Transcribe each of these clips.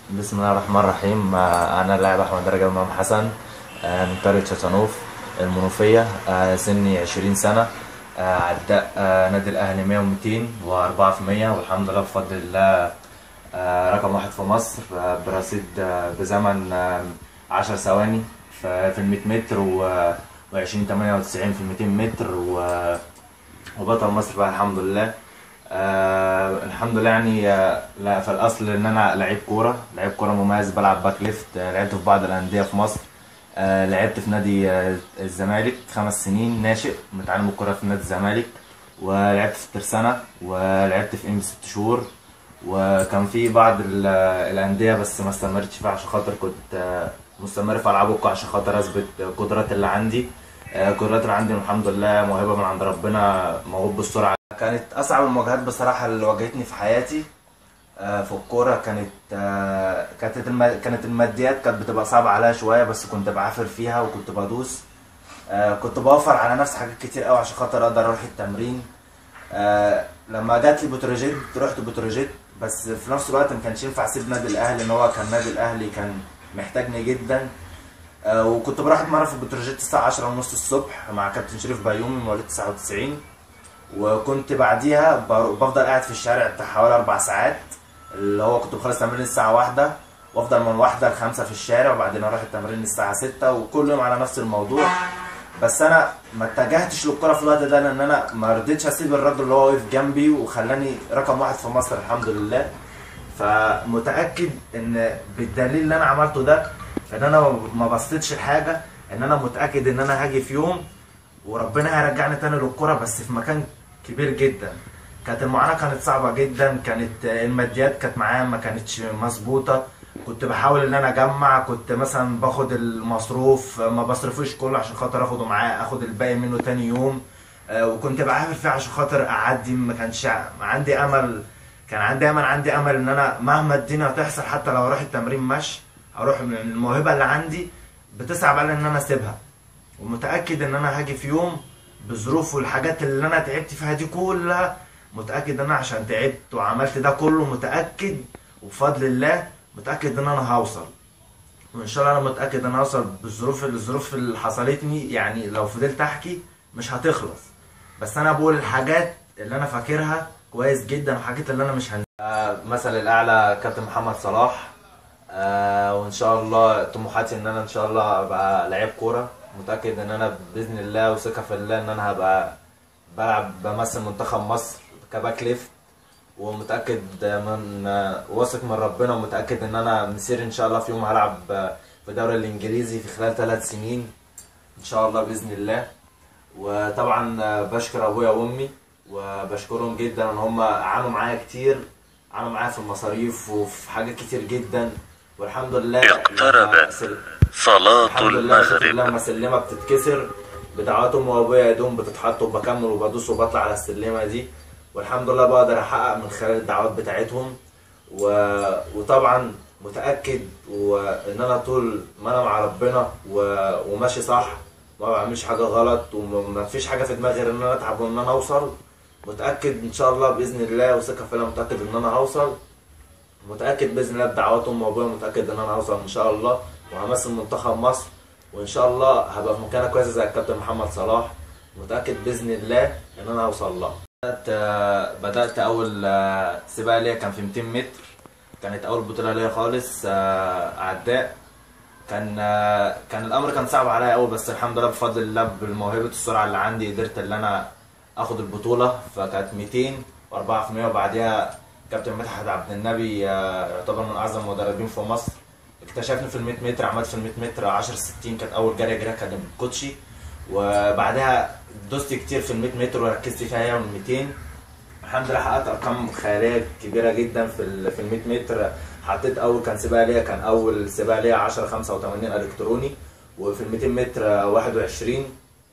بسم الله الرحمن الرحيم آه، انا اللاعب احمد رجب امام حسن آه، من قريه شطنوف المنوفيه آه، سني 20 سنه آه، عداء آه، نادي الاهلي 100 و200 و4 في 100 والحمد لله بفضل الله آه، رقم واحد في مصر آه، برصيد آه، بزمن آه، 10 ثواني في في ال 100 متر و 20 98 في ال 200 متر و- وبطل مصر بقى الحمد لله آه الحمد لله يعني آه لا في الاصل ان انا لعيب كوره لعيب كوره مميز بلعب باك ليفت آه لعبت في بعض الانديه في مصر آه لعبت في نادي آه الزمالك خمس سنين ناشئ متعلم الكوره في نادي الزمالك ولعبت في الترسانة ولعبت في ام ست شهور وكان في بعض ال- الانديه بس ما استمرتش فيها عشان خاطر كنت آه مستمر في العاب الكوره عشان خاطر اثبت القدرات اللي عندي آه، القدرات اللي عندي الحمد لله موهبه من عند ربنا موهوب بالسرعه كانت اصعب المواجهات بصراحه اللي واجهتني في حياتي آه، في الكوره كانت آه، كانت الم- كانت الماديات كانت بتبقى صعبه عليا شويه بس كنت بعافر فيها وكنت بدوس آه، كنت بوفر على نفسي حاجات كتير قوي عشان خاطر اقدر اروح التمرين آه، لما جات لي بتروجيت رحت بتروجيت بس في نفس الوقت ما كانش ينفع اسيب نادي الاهلي ان هو كان نادي الاهلي كان محتاجني جدا آه، وكنت بروح اتمرن في بتروجيت الساعه 10 ونص الصبح مع كابتن شريف بيومي مواليد 99 وكنت بعديها بر- بفضل قاعد في الشارع بتاع حوالي اربع ساعات اللي هو كنت بخلص تمرين الساعه واحدة وافضل من واحدة لخمسة في الشارع وبعدين اروح التمرين الساعه 6 وكل يوم على نفس الموضوع بس انا ما اتجهتش للكرة في الوقت ده لان انا ما رضيتش اسيب الراجل اللي هو واقف جنبي وخلاني رقم واحد في مصر الحمد لله فمتاكد ان بالدليل اللي انا عملته ده ان انا ما بصيتش لحاجه ان انا متاكد ان انا هاجي في يوم وربنا هيرجعني تاني للكرة بس في مكان كبير جدا كانت المعاناة كانت صعبة جدا كانت الماديات كانت معايا ما كانتش مظبوطة كنت بحاول ان انا اجمع كنت مثلا باخد المصروف ما بصرفوش كله عشان خاطر اخده معايا اخد الباقي منه تاني يوم آه، وكنت بعافر فيه عشان خاطر اعدي ما كانش عندي امل كان عندي امل عندي امل ان انا مهما الدنيا هتحصل حتى لو اروح التمرين مشي اروح من الموهبة اللي عندي بتصعب علي ان انا اسيبها ومتاكد ان انا هاجي في يوم بظروف والحاجات اللي انا تعبت فيها دي كلها متاكد ان انا عشان تعبت وعملت ده كله متاكد وبفضل الله متاكد ان انا هوصل وان شاء الله انا متاكد ان انا هوصل بالظروف الظروف اللي حصلتني يعني لو فضلت احكي مش هتخلص بس انا بقول الحاجات اللي انا فاكرها كويس جدا والحاجات اللي انا مش هنساها مثل الاعلى كابتن محمد صلاح آه وان شاء الله طموحاتي ان انا ان شاء الله ابقى لعيب كوره متاكد ان انا باذن الله وثقه في الله ان انا هبقى بلعب بمثل منتخب مصر كباك ليفت ومتاكد من واثق من ربنا ومتاكد ان انا مسير ان شاء الله في يوم هلعب في الدوري الانجليزي في خلال ثلاث سنين ان شاء الله باذن الله وطبعا بشكر ابويا وامي وبشكرهم جدا ان هم عانوا معايا كتير عانوا معايا في المصاريف وفي حاجات كتير جدا والحمد لله اقتربت سل- صلاة الحمد لله شوف المغرب لما سلمه بتتكسر بدعوات امي وابويا يدوم بتتحط وبكمل وبدوس وبطلع على السلمه دي والحمد لله بقدر احقق من خلال الدعوات بتاعتهم و... وطبعا متاكد وان انا طول ما انا مع ربنا و... وماشي صح ما بعملش حاجه غلط وما فيش حاجه في دماغي غير ان انا اتعب وان انا اوصل متاكد ان شاء الله باذن الله وثقه في الله متاكد ان انا هوصل متاكد باذن الله بدعوات امي وابويا متاكد ان انا هوصل ان شاء الله وهمثل منتخب مصر وان شاء الله هبقى في مكانه كويسه زي الكابتن محمد صلاح متاكد باذن الله ان انا هوصل لها بدات بدات اول آه، سباق ليا كان في 200 متر كانت اول بطوله ليا خالص آه، اعداء كان آه، كان الامر كان صعب عليا قوي بس الحمد لله بفضل الله بالموهبه السرعه اللي عندي قدرت ان انا اخد البطوله فكانت 200 و4 في 100 وبعديها كابتن مدحت عبد النبي آه، يعتبر من اعظم المدربين في مصر اكتشفني في ال 100 متر عملت في ال 100 متر 10 60 كانت اول جري اجريها كانت بالكوتشي وبعدها دوست كتير في ال 100 متر وركزت فيها هي وال 200 الحمد لله حققت ارقام خياليه كبيره جدا في ال في ال 100 متر حطيت اول كان سباق ليا كان اول سباق ليا 10 85 الكتروني وفي ال 200 متر 21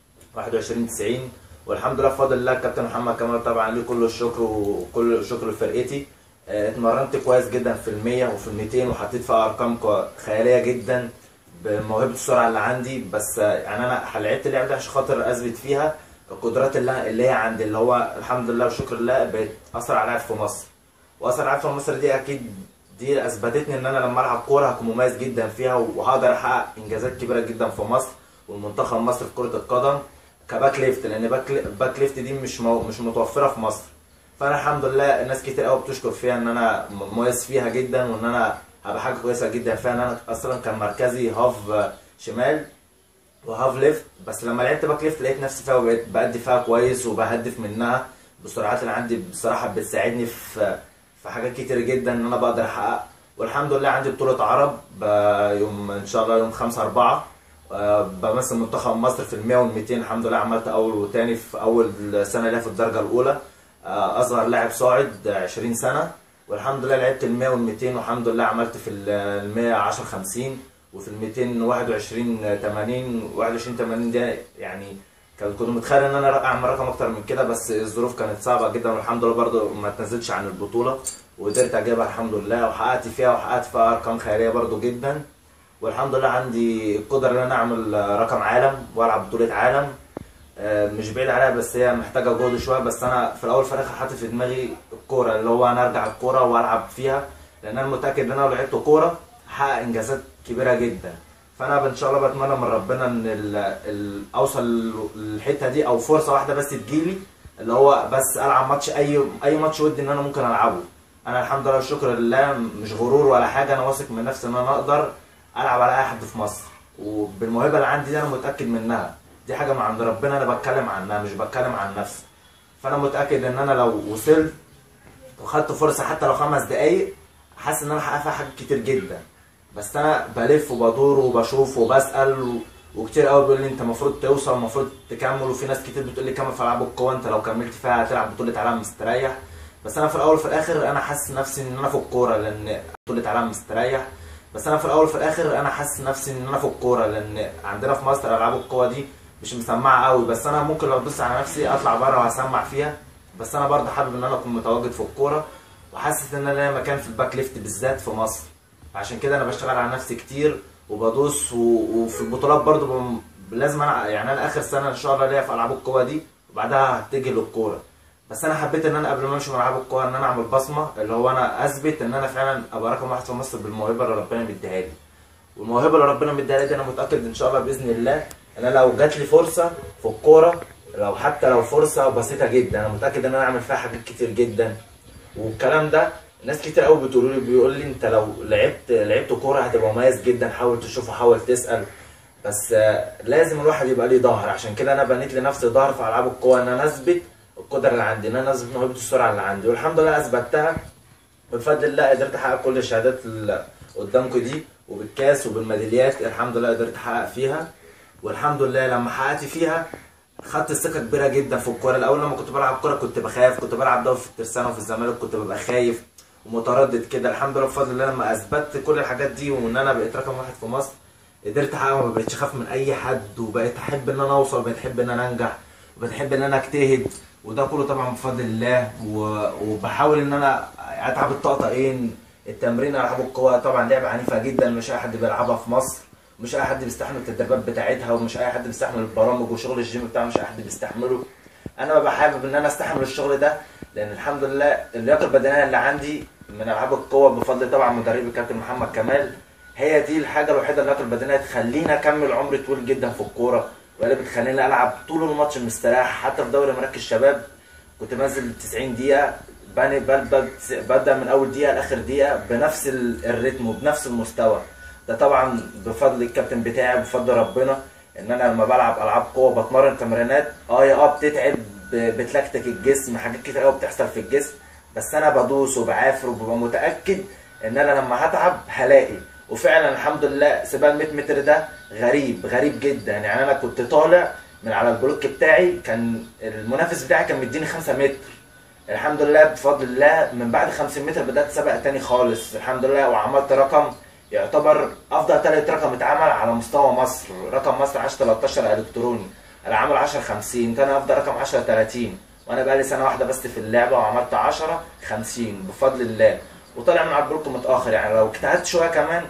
21 90 والحمد لله بفضل الله الكابتن محمد كمال طبعا ليه كل الشكر وكل الشكر لفرقتي آه، اتمرنت كويس جدا في ال 100 وفي ال 200 وحطيت فيها ارقام كو- خياليه جدا بموهبه السرعه اللي عندي بس آه، يعني انا لعبت اللعبه دي عشان خاطر اثبت فيها القدرات اللي اللي هي عندي اللي هو الحمد لله وشكر الله بقيت اسرع لاعب في مصر واسرع لاعب في مصر دي اكيد دي اثبتتني ان انا لما العب كوره هكون مميز جدا فيها وهقدر احقق انجازات كبيره جدا في مصر والمنتخب مصر في كره القدم كباك ليفت لان باك باك ليفت دي مش مو مش متوفره في مصر فانا الحمد لله الناس كتير قوي بتشكر فيها ان انا مميز فيها جدا وان انا هبقى حاجه كويسه جدا فيها ان انا اصلا كان مركزي هاف شمال وهاف ليفت بس لما لعبت باك ليفت لقيت نفسي فيها وبقيت بأدي فيها كويس وبهدف منها بالسرعات اللي عندي بصراحه بتساعدني في في حاجات كتير جدا ان انا بقدر احقق والحمد لله عندي بطوله عرب ب- يوم ان شاء الله يوم 5 4 بمثل منتخب مصر في ال 100 وال 200 الحمد لله عملت اول وتاني في اول سنه ليا في الدرجه الاولى آه، اصغر لاعب صاعد 20 سنه والحمد لله لعبت ال 100 وال 200 والحمد لله عملت في ال 110 50 وفي ال 221 80 21 80 دي يعني كان- كنت متخيل ان انا اعمل رقم اكتر من كده بس الظروف كانت صعبه جدا والحمد لله برضو ما تنزلتش عن البطوله وقدرت اجيبها الحمد لله وحققت فيها وحققت فيها ارقام خياليه برضو جدا والحمد لله عندي القدره ان انا اعمل رقم عالم والعب بطوله عالم آه، مش بعيد عليها بس هي محتاجه جهد شويه بس انا في الاول وفي الاخر حاطط في دماغي الكوره اللي هو انا ارجع الكوره والعب فيها لان انا متاكد ان انا لو لعبت كوره هحقق انجازات كبيره جدا فانا ان شاء الله بتمنى من ربنا ان ال ال اوصل للحته دي او فرصه واحده بس تجيلي اللي هو بس العب ماتش اي اي ماتش ودي ان انا ممكن العبه انا الحمد لله والشكر لله مش غرور ولا حاجه انا واثق من نفسي ان انا اقدر العب على اي حد في مصر وبالموهبه اللي عندي دي انا متاكد منها دي حاجه من عند ربنا انا بتكلم عنها مش بتكلم عن نفسي فانا متاكد ان انا لو وصلت وخدت فرصه حتى لو خمس دقايق حاسس ان انا هحقق فيها حاجات كتير جدا بس انا بلف وبدور وبشوف وبسال و... وكتير قوي بيقول لي انت المفروض توصل المفروض تكمل وفي ناس كتير بتقول لي كمل في العاب القوه انت لو كملت فيها هتلعب بطوله عالم مستريح بس انا في الاول وفي الاخر انا حاسس نفسي ان انا في الكوره لان بطوله عالم مستريح بس انا في الاول وفي الاخر انا حاسس نفسي ان انا في الكوره لان عندنا في مصر العاب القوه دي مش مسمعه قوي بس انا ممكن لو ادوس على نفسي اطلع بره وهسمع فيها بس انا برضه حابب ان انا اكون متواجد في الكوره وحاسس ان انا ليا مكان في الباك ليفت بالذات في مصر عشان كده انا بشتغل على نفسي كتير وبدوس و... وفي البطولات برضه بم... لازم انا يعني انا اخر سنه ان شاء الله ليا في العاب القوه دي وبعدها هتجي للكوره بس انا حبيت ان انا قبل ما امشي من العاب القوه ان انا اعمل بصمه اللي هو انا اثبت ان انا فعلا ابقى رقم واحد في مصر بالموهبه اللي ربنا مديها لي والموهبه اللي ربنا مديها لي دي انا متاكد ان شاء الله باذن الله ان انا لو جات لي فرصه في الكوره لو حتى لو فرصه بسيطه جدا انا متاكد ان انا اعمل فيها حاجات كتير جدا والكلام ده ناس كتير قوي بتقول لي بيقول لي انت لو لعبت لعبت كوره هتبقى مميز جدا حاول تشوفه حاول تسال بس آه، لازم الواحد يبقى ليه ظهر عشان كده انا بنيت لنفسي ظهر في العاب القوه ان انا اثبت القدره اللي عندي ان انا اثبت موهبه السرعه اللي عندي والحمد لله اثبتها بفضل الله قدرت احقق كل الشهادات اللي قدامكم دي وبالكاس وبالميداليات الحمد لله قدرت احقق فيها والحمد لله لما حققت فيها خدت ثقه كبيره جدا في الكوره الاول لما كنت بلعب كوره كنت بخاف كنت بلعب دوري في الترسانه وفي الزمالك كنت ببقى خايف ومتردد كده الحمد لله بفضل الله لما اثبتت كل الحاجات دي وان انا بقيت رقم واحد في مصر قدرت احقق وما بقتش اخاف من اي حد وبقيت احب ان انا اوصل وبقيت احب ان انا انجح وبقيت احب ان انا اجتهد وده كله طبعا بفضل الله و- وبحاول ان انا اتعب الطقطقين التمرين العاب القوى طبعا لعبه عنيفه جدا مش اي حد بيلعبها في مصر مش اي حد بيستحمل التدريبات بتاعتها ومش اي حد بيستحمل البرامج وشغل الجيم بتاعه مش اي حد بيستحمله انا ببقى حابب ان انا استحمل الشغل ده لان الحمد لله اللياقه البدنيه اللي عندي من العاب القوه بفضل طبعا مدربي الكابتن محمد كمال هي دي الحاجه الوحيده اللياقه البدنيه تخليني اكمل عمر طويل جدا في الكوره ولا بتخليني العب طول الماتش مستريح حتى في دوري مراكز الشباب كنت بنزل 90 دقيقه بني- ببدا ببدا من اول دقيقه لاخر دقيقه بنفس ال- الريتم وبنفس المستوى ده طبعا بفضل الكابتن بتاعي بفضل ربنا ان انا لما بلعب العاب قوه بتمرن تمرينات اه يا اه بتتعب ب- بتلكتك الجسم حاجات كتير قوي بتحصل في الجسم بس انا بدوس وبعافر وببقى متاكد ان انا لما هتعب هلاقي وفعلا الحمد لله سباق ال 100 متر ده غريب غريب جدا يعني انا كنت طالع من على البلوك بتاعي كان المنافس بتاعي كان مديني 5 متر الحمد لله بفضل الله من بعد 50 متر بدات سبق تاني خالص الحمد لله وعملت رقم يعتبر افضل ثالث رقم اتعمل على مستوى مصر رقم مصر 10 13 الكتروني انا عامل 10 50 كان افضل رقم 10 30 وانا بقالي سنه واحده بس في اللعبه وعملت 10 50 بفضل الله وطالع من على البلوك متاخر يعني لو اجتهدت شويه كمان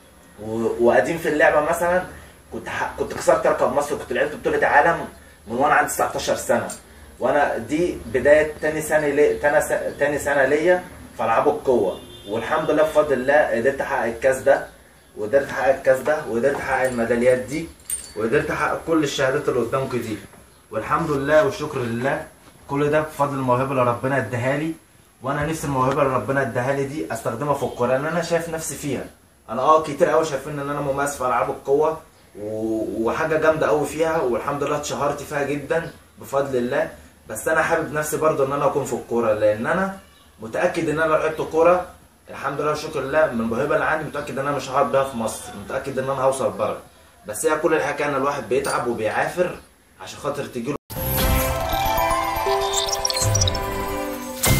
و- وقديم في اللعبه مثلا كنت ح... كنت كسرت رقم مصر كنت لعبت بطوله عالم من وانا عندي 19 سنه وانا دي بدايه تاني سنه لي... تاني, س... تاني سنه ليا في العاب القوه والحمد لله بفضل الله قدرت احقق الكاس ده وقدرت احقق الكاس ده وقدرت احقق الميداليات دي وقدرت احقق كل الشهادات اللي قدامكم دي والحمد لله والشكر لله كل ده بفضل الموهبه اللي ربنا اداها لي وانا نفسي الموهبه اللي ربنا اداها لي دي استخدمها في الكوره لان انا شايف نفسي فيها انا اه كتير قوي شايفين ان انا مميز في العاب القوه و- وحاجه جامده قوي فيها والحمد لله اتشهرت فيها جدا بفضل الله بس انا حابب نفسي برضو ان انا اكون في الكوره لان انا متاكد ان انا لو لعبت كوره الحمد لله والشكر لله من الموهبه اللي عندي متاكد ان انا مش هقعد بيها في مصر متاكد ان انا هوصل بره بس هي كل الحكايه ان الواحد بيتعب وبيعافر عشان خاطر تجيله